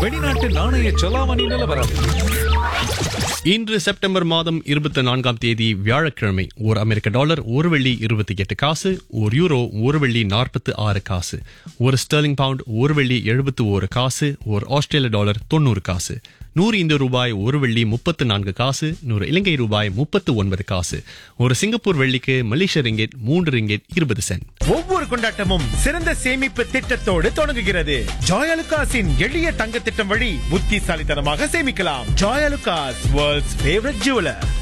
வெளிநாட்டு நாணய செலாவணி நிலவரம் இன்று செப்டம்பர் மாதம் இருபத்தி நான்காம் தேதி வியாழக்கிழமை ஒரு அமெரிக்க டாலர் ஒரு வெள்ளி இருபத்தி எட்டு காசு ஒரு யூரோ ஒரு வெள்ளி நாற்பத்து ஆறு காசு ஒரு ஸ்டெர்லிங் பவுண்ட் ஒரு வெள்ளி எழுபத்து ஒரு காசு ஒரு ஆஸ்திரேலிய டாலர் தொண்ணூறு காசு நூறு இந்திய ரூபாய் ஒரு வெள்ளி முப்பத்து நான்கு காசு நூறு இலங்கை ரூபாய் முப்பத்து ஒன்பது காசு ஒரு சிங்கப்பூர் வெள்ளிக்கு மலேசிய ரிங்கெட் மூன்று ரிங்கெட் இருபது சென்ட் ஒவ்வொரு கொண்டாட்டமும் சிறந்த சேமிப்பு திட்டத்தோடு தொடங்குகிறது ஜாயலுகாஸின் எளிய தங்க திட்டம் வழி புத்திசாலித்தனமாக சேமிக்கலாம் ஜாயலுகாஸ் வேர்ல்ட்ஸ் ஃபேவரட் ஜுவலர்